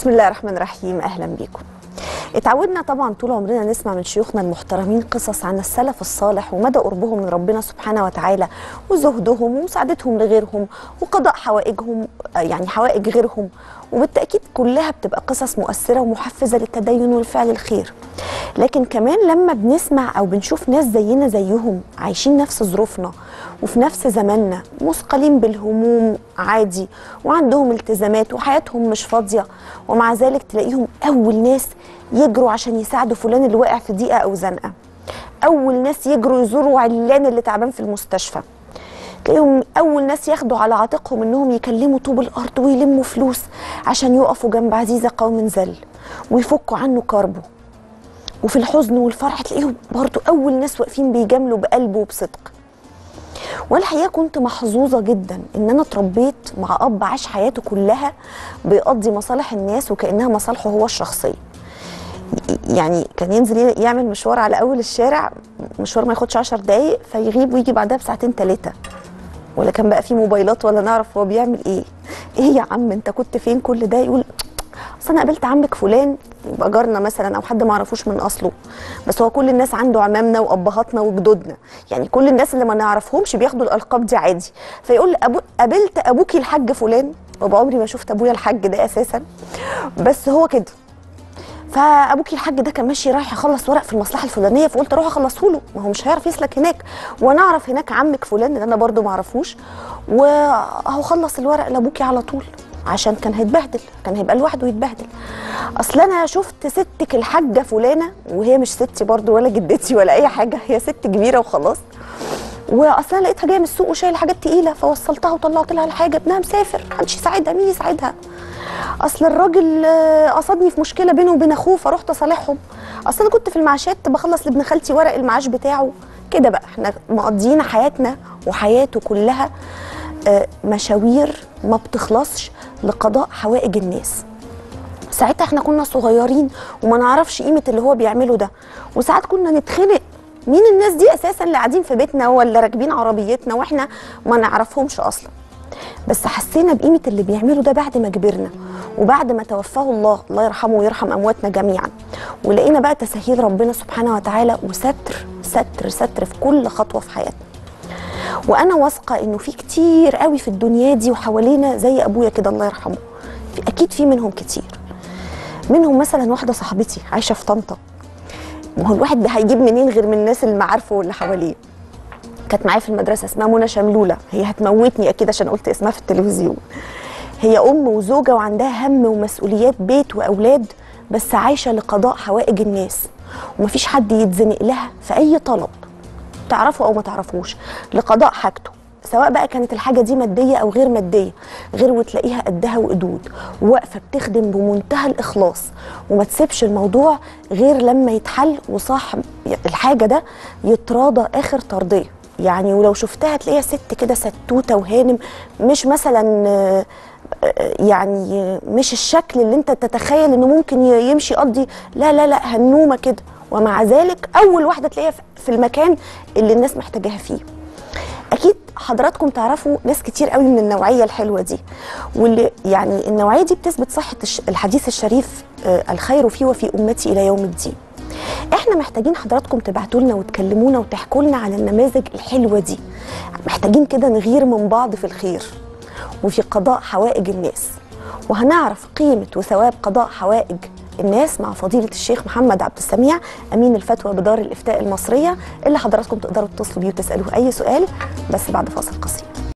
بسم الله الرحمن الرحيم اهلا بيكم اتعودنا طبعا طول عمرنا نسمع من شيوخنا المحترمين قصص عن السلف الصالح ومدى قربهم من ربنا سبحانه وتعالى وزهدهم ومساعدتهم لغيرهم وقضاء حوائجهم يعني حوائج غيرهم وبالتاكيد كلها بتبقى قصص مؤثره ومحفزه للتدين والفعل الخير لكن كمان لما بنسمع او بنشوف ناس زينا زيهم عايشين نفس ظروفنا وفي نفس زماننا مثقلين بالهموم عادي وعندهم التزامات وحياتهم مش فاضيه ومع ذلك تلاقيهم اول ناس يجروا عشان يساعدوا فلان اللي واقع في ضيقه او زنقه اول ناس يجروا يزوروا علان اللي تعبان في المستشفى تلاقيهم اول ناس ياخدوا على عاتقهم انهم يكلموا طوب الارض ويلموا فلوس عشان يقفوا جنب عزيزه قوم ذل ويفكوا عنه كربه وفي الحزن والفرح تلاقيهم برضو اول ناس واقفين بيجاملوا بقلب وبصدق والحقيقه كنت محظوظه جدا ان انا اتربيت مع اب عاش حياته كلها بيقضي مصالح الناس وكانها مصالحه هو الشخصيه يعني كان ينزل يعمل مشوار على اول الشارع مشوار ما ياخدش 10 دقايق فيغيب ويجي بعدها بساعتين ثلاثه ولا كان بقى في موبايلات ولا نعرف هو بيعمل ايه ايه يا عم انت كنت فين كل ده يقول اصل انا قابلت عمك فلان يبقى جارنا مثلا او حد ما اعرفوش من اصله بس هو كل الناس عنده عمامنا وابهاتنا وجدودنا يعني كل الناس اللي ما نعرفهمش بياخدوا الالقاب دي عادي فيقول أبو قابلت ابوكي الحاج فلان وبعمري ما شفت ابويا الحاج ده اساسا بس هو كده فابوكي الحاج ده كان ماشي رايح يخلص ورق في المصلحه الفلانيه فقلت اروح اخلصه له ما هو مش هيعرف يسلك هناك وانا اعرف هناك عمك فلان اللي انا برده ما اعرفوش واهو خلص الورق لابوكي على طول عشان كان هيتبهدل كان هيبقى لوحده يتبهدل اصل انا شفت ستك الحاجه فلانه وهي مش ستي برضو ولا جدتي ولا اي حاجه هي ست كبيره وخلاص واصلا لقيتها جايه من السوق وشايله حاجات تقيله فوصلتها وطلعت لها الحاجه ابنها مسافر محدش يساعدها مين يساعدها اصل الراجل قصدني في مشكله بينه وبين اخوه فرحت اصالحهم اصل انا كنت في المعاشات بخلص لابن خالتي ورق المعاش بتاعه كده بقى احنا مقضيين حياتنا وحياته كلها مشاوير ما بتخلصش لقضاء حوائج الناس ساعتها احنا كنا صغيرين وما نعرفش قيمه اللي هو بيعمله ده وساعات كنا نتخنق مين الناس دي اساسا اللي قاعدين في بيتنا ولا راكبين عربيتنا واحنا ما نعرفهمش اصلا بس حسينا بقيمه اللي بيعمله ده بعد ما كبرنا وبعد ما توفاه الله الله يرحمه ويرحم امواتنا جميعا ولقينا بقى تسهيل ربنا سبحانه وتعالى وستر ستر ستر في كل خطوه في حياتنا وانا واثقه انه في كتير قوي في الدنيا دي وحوالينا زي ابويا كده الله يرحمه في اكيد في منهم كتير منهم مثلا واحده صاحبتي عايشه في طنطا ما هو الواحد ده هيجيب منين غير من الناس اللي معارفه واللي حواليه كانت معايا في المدرسه اسمها منى شملوله هي هتموتني اكيد عشان قلت اسمها في التلفزيون هي ام وزوجه وعندها هم ومسؤوليات بيت واولاد بس عايشه لقضاء حوائج الناس ومفيش حد يتزنق لها في اي طلب تعرفه او ما تعرفوش لقضاء حاجته سواء بقى كانت الحاجه دي ماديه او غير ماديه غير وتلاقيها قدها وقدود واقفه بتخدم بمنتهى الاخلاص وما تسيبش الموضوع غير لما يتحل وصاحب الحاجه ده يتراضى اخر ترضيه يعني ولو شفتها تلاقيها ست كده ستوته وهانم مش مثلا يعني مش الشكل اللي انت تتخيل انه ممكن يمشي يقضي لا لا لا هنومه كده ومع ذلك اول واحده تلاقيها في المكان اللي الناس محتاجاها فيه اكيد حضراتكم تعرفوا ناس كتير قوي من النوعيه الحلوه دي واللي يعني النوعيه دي بتثبت صحه الحديث الشريف الخير فيه وفي امتي الى يوم الدين احنا محتاجين حضراتكم تبعتوا لنا وتكلمونا وتحكوا لنا على النماذج الحلوه دي محتاجين كده نغير من بعض في الخير وفي قضاء حوائج الناس وهنعرف قيمه وثواب قضاء حوائج الناس مع فضيلة الشيخ محمد عبد السميع أمين الفتوى بدار الإفتاء المصرية اللي حضراتكم تقدروا تتصلوا بيه وتسألوه أي سؤال بس بعد فاصل قصير